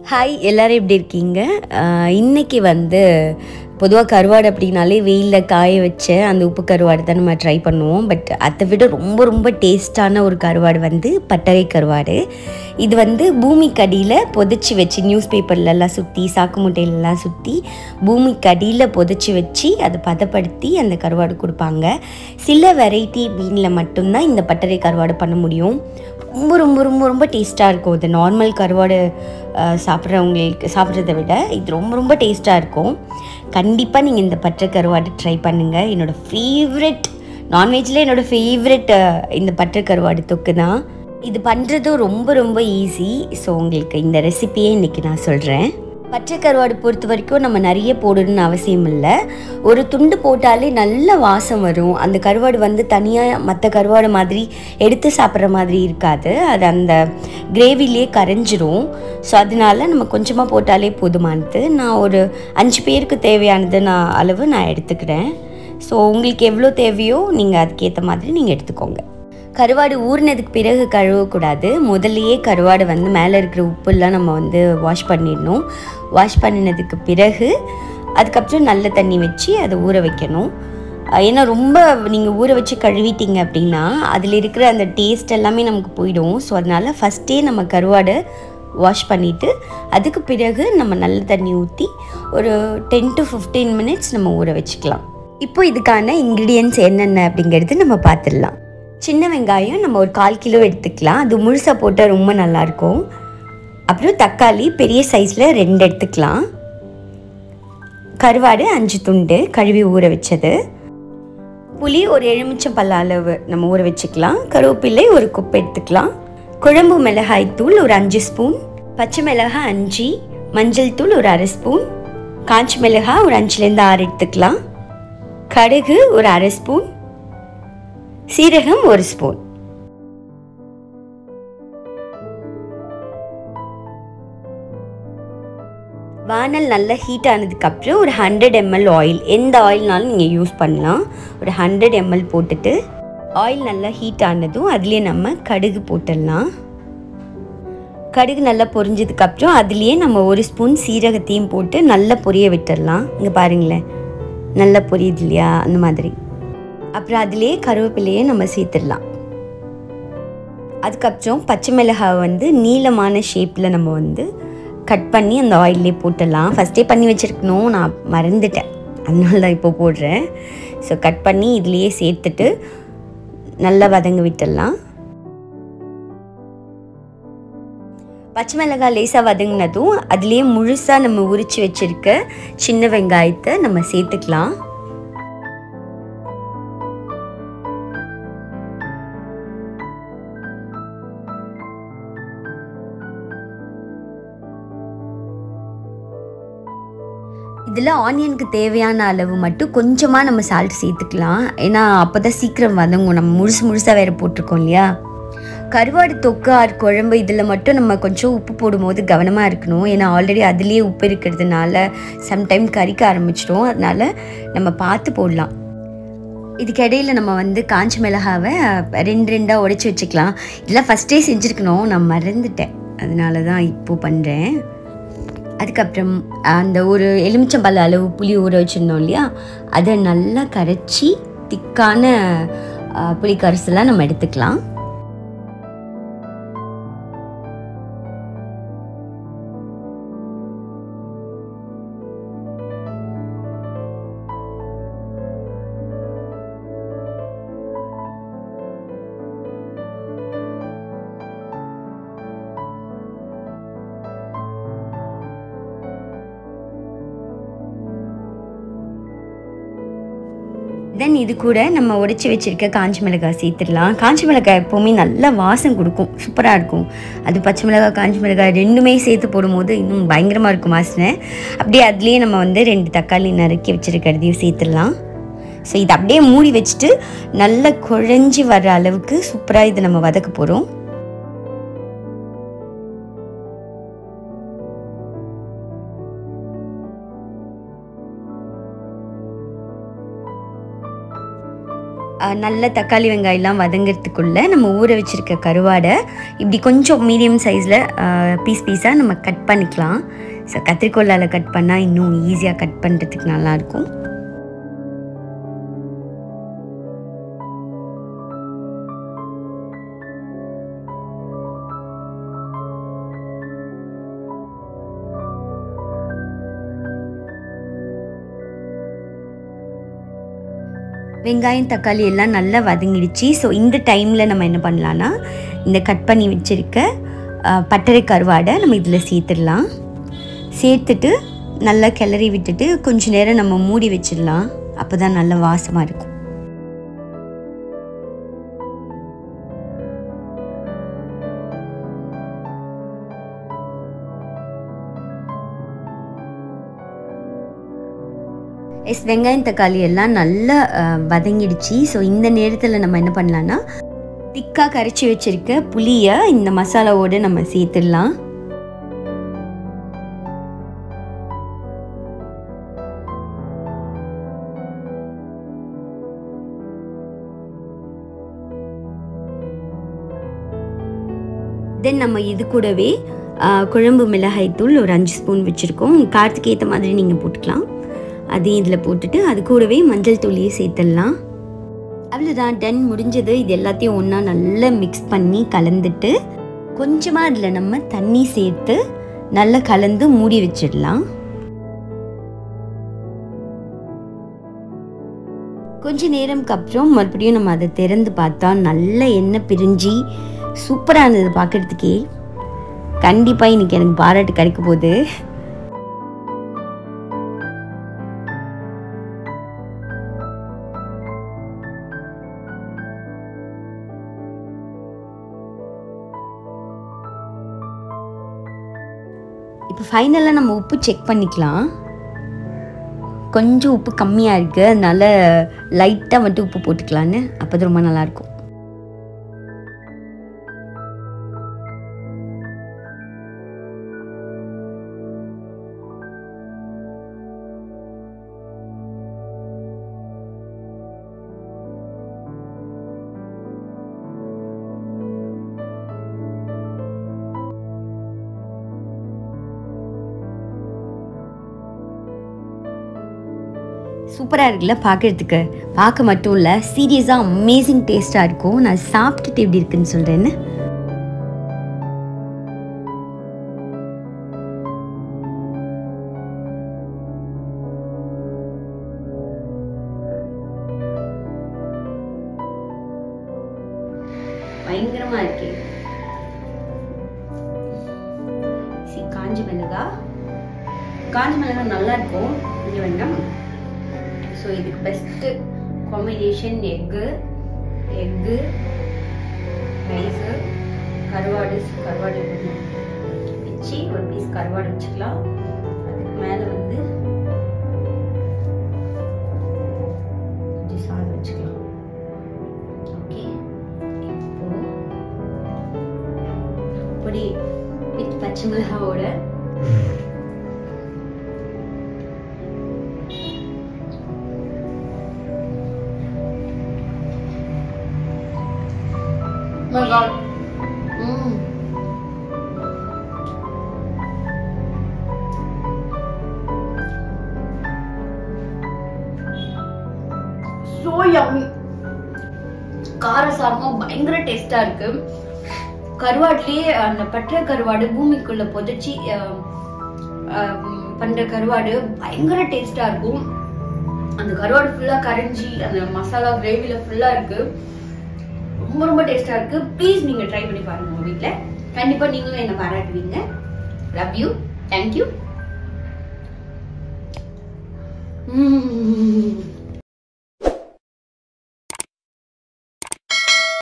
Hi எல்லாரும் எப்படி இருக்கீங்க ஆஹ் இன்னைக்கு வந்து பொதுவாக கருவாடு அப்படின்னாலே வெயிலில் காய வச்ச அந்த உப்பு கருவாடு தான் நம்ம ட்ரை பண்ணுவோம் பட் அதை விட ரொம்ப ரொம்ப டேஸ்டான ஒரு கருவாடு வந்து பட்டறை கருவாடு இது வந்து பூமிக்கு அடியில் புதைச்சி வச்சு நியூஸ் பேப்பர்லலாம் சுற்றி சாக்கு மூட்டையிலலாம் சுற்றி பூமிக்கு அடியில் புதைச்சி வச்சு அதை பதப்படுத்தி அந்த கருவாடு கொடுப்பாங்க சில வெரைட்டி மீனில் மட்டும்தான் இந்த பட்டறை கருவாடு பண்ண முடியும் ரொம்ப ரொம்ப ரொம்ப ரொம்ப டேஸ்ட்டாக இருக்கும் இது நார்மல் கருவாடு அஹ், சாப்பிட்றவங்களுக்கு சாப்பிட்றத விட இது ரொம்ப ரொம்ப டேஸ்ட்டாக இருக்கும் கண்டிப்பாக நீங்கள் இந்த பச்சை கருவாடு ட்ரை பண்ணுங்கள் என்னோடய ஃபேவரெட் நான்வெஜ்ல என்னோட ஃபேவரெட் இந்த பட்டை கருவாடு தொக்கு தான் இது பண்ணுறதும் ரொம்ப ரொம்ப ஈஸி ஸோ உங்களுக்கு இந்த ரெசிபியே இன்றைக்கி நான் சொல்கிறேன் பச்சை கருவாடு பொறுத்த வரைக்கும் நம்ம நிறைய போடணும்னு அவசியம் இல்லை ஒரு துண்டு போட்டாலே நல்ல வாசம் வரும் அந்த கருவாடு வந்து தனியாக மற்ற கருவாடு மாதிரி எடுத்து சாப்பிட்ற மாதிரி இருக்காது அது அந்த கிரேவிலே கரைஞ்சிரும் ஸோ அதனால நம்ம கொஞ்சமாக போட்டாலே போதுமானது நான் ஒரு அஞ்சு பேருக்கு தேவையானது நான் அளவு நான் எடுத்துக்கிறேன் ஸோ உங்களுக்கு எவ்வளோ தேவையோ நீங்கள் அதுக்கேற்ற மாதிரி நீங்கள் எடுத்துக்கோங்க கருவாடு ஊறினதுக்கு பிறகு கழுவக்கூடாது முதல்லையே கருவாடு வந்து மேலே இருக்கிற உப்புலாம் நம்ம வந்து வாஷ் பண்ணிடணும் வாஷ் பண்ணினதுக்கு பிறகு அதுக்கப்புறம் நல்ல தண்ணி வச்சு அதை ஊற வைக்கணும் அஹ் ஏன்னா ரொம்ப நீங்கள் ஊற வச்சு கழுவிட்டீங்க அப்படின்னா அதில் இருக்கிற அந்த டேஸ்ட் எல்லாமே நமக்கு போயிடும் ஸோ அதனால் ஃபஸ்ட்டே நம்ம கருவாடை வாஷ் பண்ணிவிட்டு அதுக்கு பிறகு நம்ம நல்ல தண்ணி ஊற்றி ஒரு டென் டு ஃபிஃப்டீன் மினிட்ஸ் நம்ம ஊற வச்சுக்கலாம் இப்போ இதுக்கான இன்க்ரீடியன்ஸ் என்னென்ன அப்படிங்கிறது நம்ம பார்த்துடலாம் சின்ன வெங்காயம் நம்ம ஒரு கால் கிலோ எடுத்துக்கலாம் அது முழுசாக போட்டால் ரொம்ப நல்லாயிருக்கும் அப்புறம் தக்காளி பெரிய சைஸில் ரெண்டு எடுத்துக்கலாம் கருவாடு அஞ்சு துண்டு கழுவி ஊற வச்சது புளி ஒரு எலுமிச்சம் பல்ல அளவு நம்ம ஊற வச்சுக்கலாம் கருவேப்பிலை ஒரு குப்பை எடுத்துக்கலாம் குழம்பு மிளகாய் தூள் ஒரு அஞ்சு ஸ்பூன் பச்சை மிளகாய் அஞ்சு மஞ்சள் தூள் ஒரு அரை ஸ்பூன் காஞ்ச மிளகாய் ஒரு அஞ்சுலேருந்து ஆறு எடுத்துக்கலாம் கடுகு ஒரு அரை ஸ்பூன் சீரகம் ஒரு ஸ்பூன் வானல் நல்லா ஹீட் ஆனதுக்கப்புறம் ஒரு ஹண்ட்ரட் எம்எல் ஆயில் எந்த ஆயில்னாலும் நீங்கள் யூஸ் பண்ணலாம் ஒரு ஹண்ட்ரட் எம்எல் போட்டுட்டு ஆயில் நல்லா ஹீட் ஆனதும் அதுலேயே நம்ம கடுகு போட்டுடலாம் கடுகு நல்லா பொரிஞ்சதுக்கப்புறம் அதுலேயே நம்ம ஒரு ஸ்பூன் சீரகத்தையும் போட்டு நல்லா பொரிய விட்டுடலாம் இங்கே பாருங்களேன் நல்லா பொரியுது இல்லையா அந்த மாதிரி அப்புறம் அதுலேயே கருவேப்பிலையே நம்ம சேர்த்துடலாம் அதுக்கப்புறம் பச்சை மிளகாய் வந்து நீளமான ஷேப்பில் நம்ம வந்து கட் பண்ணி அந்த ஆயிலே போட்டுடலாம் ஃபஸ்ட்டே பண்ணி வச்சுருக்கணும் நான் மறந்துட்டேன் அதனால தான் இப்போ போடுறேன் ஸோ கட் பண்ணி இதுலேயே சேர்த்துட்டு நல்லா வதங்க விட்டுடலாம் பச்சை மிளகாய் லேசாக வதங்கினதும் அதுலேயே முழுசாக நம்ம உரித்து வச்சுருக்க சின்ன வெங்காயத்தை நம்ம சேர்த்துக்கலாம் இதில் ஆனியனுக்கு தேவையான அளவு மட்டும் கொஞ்சமாக நம்ம சால்ட் சேர்த்துக்கலாம் ஏன்னா அப்போ தான் சீக்கிரம் வதங்கும் நம்ம முழுசு முழுசாக வேறு போட்டிருக்கோம் இல்லையா கருவாடு தொக்கு ஆறு குழம்பு இதில் மட்டும் நம்ம கொஞ்சம் உப்பு போடும்போது கவனமாக இருக்கணும் ஏன்னா ஆல்ரெடி அதுலேயே உப்பு இருக்கிறதுனால சம்டைம் கறிக்க ஆரம்பிச்சிடும் அதனால நம்ம பார்த்து போடலாம் இதுக்கு இடையில நம்ம வந்து காஞ்ச மிளகாவை ரெண்டு ரெண்டாக உடைச்சி வச்சுக்கலாம் இதெல்லாம் ஃபஸ்ட்டே செஞ்சுருக்கணும் நான் மறந்துட்டேன் அதனால தான் இப்போது பண்ணுறேன் அதுக்கப்புறம் அந்த ஒரு எலுமிச்சம்பழ அளவு புளி ஊற வச்சுருந்தோம் இல்லையா அதை நல்லா கரைச்சி திக்கான ஆ, புளி கரைசலாம் நம்ம எடுத்துக்கலாம் தென் இது கூட நம்ம உடைச்சி வச்சிருக்க காஞ்ச மிளகாய் சேர்த்துடலாம் காஞ்ச மிளகாய் எப்போவுமே நல்ல வாசம் கொடுக்கும் சூப்பராக இருக்கும் அது பச்சை மிளகாய் காஞ்ச மிளகாய் ரெண்டுமே சேர்த்து போடும்போது இன்னும் பயங்கரமாக இருக்கும் வாசனை அப்படியே அதுலேயே நம்ம வந்து ரெண்டு தக்காளி நறுக்கி வச்சிருக்கிறதையும் சேர்த்துடலாம் ஸோ இதை அப்படியே மூடி வச்சுட்டு நல்லா குழஞ்சி வர்ற அளவுக்கு சூப்பராக இதை நம்ம வதக்க போகிறோம் அஹ், நல்ல தக்காளி வெங்காயம்லாம் வதங்கிறதுக்குள்ளே நம்ம ஊற வச்சுருக்க கருவாடை இப்படி கொஞ்சம் மீடியம் சைஸில் பீஸ் பீஸாக நம்ம கட் பண்ணிக்கலாம் ஸோ கத்திரிக்கோலால் கட் பண்ணால் இன்னும் ஈஸியாக கட் பண்ணுறதுக்கு நல்லாயிருக்கும் வெங்காயம் தக்காளி எல்லாம் நல்லா வதங்கிடுச்சு ஸோ இந்த டைமில் நம்ம என்ன பண்ணலான்னா இந்த கட் பண்ணி வச்சுருக்க அஹ், பட்டறை கருவாடை நம்ம இதில் சேர்த்துடலாம் சேர்த்துட்டு நல்லா கிளறி விட்டுட்டு கொஞ்ச நேரம் நம்ம மூடி வச்சிடலாம் அப்போ தான் நல்ல வாசமாக இருக்கும் எஸ் வெங்காயம் தக்காளி எல்லாம் நல்லா அஹ், வதங்கிடுச்சு ஸோ இந்த நேரத்தில் நம்ம என்ன பண்ணலான்னா திக்காக கரைச்சி வச்சிருக்க புளியை இந்த மசாலாவோடு நம்ம சேர்த்துடலாம் தென் நம்ம இது கூடவே ஆ, குழம்பு மிளகாய் தூள் ஒரு அஞ்சு ஸ்பூன் வச்சுருக்கோம் காரத்துக்கு ஏற்ற மாதிரி நீங்கள் போட்டுக்கலாம் அதையும் இதில் போட்டுட்டு அது கூடவே மஞ்சள் தூளியை சேர்த்துடலாம் அவ்வளோதான் டன் முடிஞ்சது இது எல்லாத்தையும் ஒன்றா நல்லா மிக்ஸ் பண்ணி கலந்துட்டு கொஞ்சமாக அதில் நம்ம தண்ணி சேர்த்து நல்லா கலந்து மூடி வச்சிடலாம் கொஞ்ச நேரம்க்கு அப்புறம் மறுபடியும் நம்ம அதை திறந்து பார்த்தா நல்ல எண்ணெய் பிரிஞ்சு சூப்பராக இருந்தது பார்க்குறதுக்கே கண்டிப்பாக இன்னைக்கு எனக்கு பாராட்டு கிடைக்க போகுது இப்போ ஃபைனலாக நம்ம உப்பு செக் பண்ணிக்கலாம் கொஞ்சம் உப்பு கம்மியாக இருக்குது அதனால லைட்டாக மட்டும் உப்பு போட்டுக்கலான்னு அப்போ அது ரொம்ப நல்லாயிருக்கும் சூப்பராக இருக்குல்ல பார்க்குறதுக்கு பார்க்க மட்டும் இல்லை சீரியஸாக அமேசிங் டேஸ்ட்டாக இருக்கும் நான் சாப்பிட்டுட்டு எப்படி இருக்குன்னு சொல்கிறேன்னு பயங்கரமாக இருக்கு சி காஞ்சி மிளகா காஞ்சி மிளகா நல்லா இருக்கும் இங்கே வேண்டாம் ஸோ இதுக்கு best combination egg egg rice கருவாடு கருவாடு வச்சு ஒரு பீஸ் கருவாடு வச்சுக்கலாம் அதுக்கு மேலே வந்து கொஞ்சம் சாதம் வச்சுக்கலாம் ஓகே இப்போ பொடி வித் பச்சை மிளகாவோட my god. Mm. So yummy. காரசாரமா பயங்கர டேஸ்டா இருக்கு கருவாட்லயே அந்த பற்ற கருவாடு பூமிக்குள்ள புதைச்சி அஹ், அஹ், பண்ற கருவாடு பயங்கர டேஸ்டா இருக்கும் அந்த கருவாடு ஃபுல்லா கரைஞ்சி அந்த மசாலா கிரேவில ஃபுல்லா இருக்கு ரொம்ப ரொம்ப டேஸ்டா இருக்கு ப்ளீஸ் நீங்க ட்ரை பண்ணி பாருங்க உங்க வீட்ல கண்டிப்பா நீங்களும் என்ன பாராட்டுவீங்க லவ் யூ தேங்க்யூ